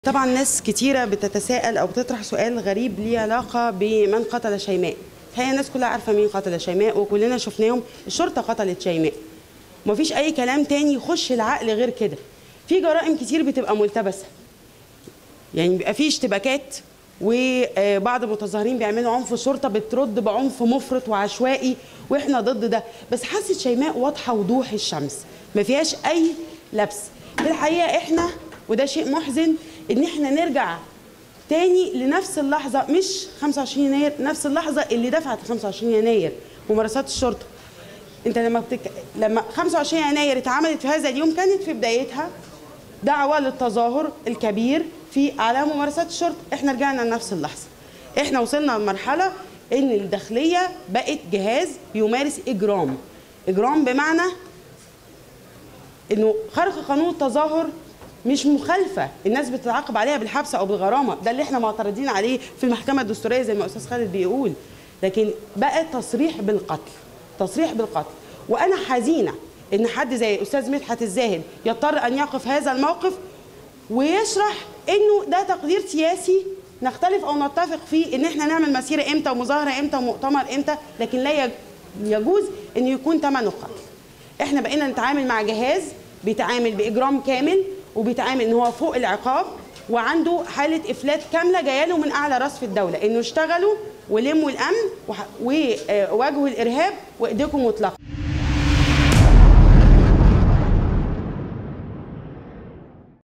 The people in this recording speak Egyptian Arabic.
طبعا ناس كتيرة بتتساءل أو بتطرح سؤال غريب ليه علاقة بمن قتل شيماء الحقيقة الناس كلها عارفة مين قتل شيماء وكلنا شفناهم الشرطة قتلت شيماء ومفيش أي كلام تاني يخش العقل غير كده في جرائم كتير بتبقى ملتبسة يعني بيبقى في اشتباكات وبعض المتظاهرين بيعملوا عنف الشرطه بترد بعنف مفرط وعشوائي واحنا ضد ده بس حاسه شيماء واضحه وضوح الشمس ما فيهاش اي لبس في الحقيقه احنا وده شيء محزن ان احنا نرجع تاني لنفس اللحظه مش 25 يناير نفس اللحظه اللي دفعت 25 يناير ممارسات الشرطه انت لما بتك... لما 25 يناير اتعملت في هذا اليوم كانت في بدايتها دعوة للتظاهر الكبير في على ممارسات الشرطة احنا رجعنا لنفس اللحظة احنا وصلنا لمرحلة ان الداخلية بقت جهاز بيمارس اجرام اجرام بمعنى انه خرق قانون التظاهر مش مخالفة الناس بتتعاقب عليها بالحبس او بالغرامة ده اللي احنا معترضين عليه في المحكمة الدستورية زي ما استاذ خالد بيقول لكن بقى تصريح بالقتل تصريح بالقتل وانا حزينه ان حد زي استاذ مدحت الزاهد يضطر ان يقف هذا الموقف ويشرح انه ده تقدير سياسي نختلف او نتفق فيه ان احنا نعمل مسيره امتى ومظاهره امتى ومؤتمر امتى لكن لا يج- يجوز ان يكون ثمنه قتل احنا بقينا نتعامل مع جهاز بيتعامل باجرام كامل وبيتعامل ان هو فوق العقاب وعنده حاله افلات كامله جايه له من اعلى راس في الدوله انه اشتغلوا ولموا الامن وح- وواجهوا الارهاب وايديكم مطلقه